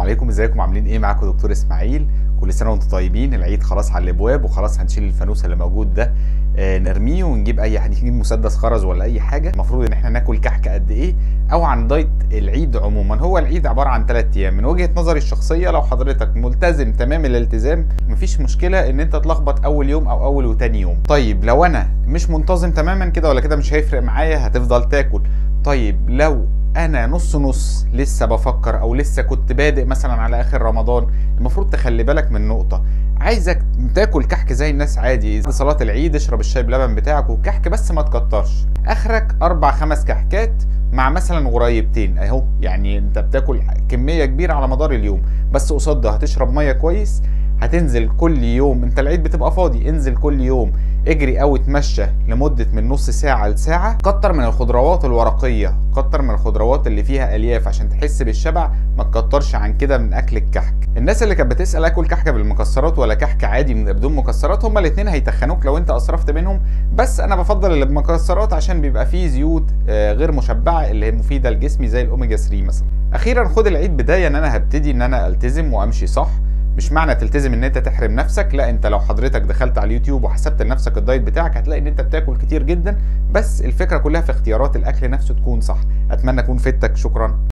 عليكم ازيكم عاملين ايه معاكم دكتور اسماعيل كل سنه وانتم طيبين العيد خلاص على الابواب وخلاص هنشيل الفانوس اللي موجود ده آه نرميه ونجيب اي حاجه نجيب مسدس خرز ولا اي حاجه المفروض ان احنا ناكل كحك قد ايه او عن دايت العيد عموما هو العيد عباره عن 3 ايام من وجهه نظري الشخصيه لو حضرتك ملتزم تمام الالتزام مفيش مشكله ان انت تلخبط اول يوم او اول وتاني يوم طيب لو انا مش منتظم تماما كده ولا كده مش هيفرق معايا هتفضل تاكل طيب لو انا نص نص لسه بفكر او لسه كنت بادئ مثلا على اخر رمضان المفروض تخلي بالك من نقطه عايزك تاكل كحك زي الناس عادي صلاه العيد اشرب الشاي بلبن بتاعك وكحك بس ما تكترش اخرك اربع خمس كحكات مع مثلا غريبتين اهو يعني انت بتاكل كميه كبيره على مدار اليوم بس قصاد ده هتشرب ميه كويس هتنزل كل يوم انت العيد بتبقى فاضي انزل كل يوم اجري او اتمشى لمدة من نص ساعة لساعة كتر من الخضروات الورقية كتر من الخضروات اللي فيها الياف عشان تحس بالشبع ما تكترش عن كده من اكل الكحك الناس اللي كانت بتسأل اكل كحكة بالمكسرات ولا كحك عادي من بدون مكسرات هما الاتنين هيتخنوك لو انت اسرفت منهم بس انا بفضل اللي بمكسرات عشان بيبقى فيه زيوت غير مشبعة اللي هي مفيدة لجسمي زي الاوميجا 3 مثلا اخيرا خد العيد بداية ان انا هبتدي ان انا التزم وامشي صح مش معنى تلتزم ان انت تحرم نفسك لا انت لو حضرتك دخلت على اليوتيوب وحسبت لنفسك الدايت بتاعك هتلاقي ان انت بتاكل كتير جدا بس الفكره كلها في اختيارات الاكل نفسه تكون صح اتمنى اكون فدتك شكرا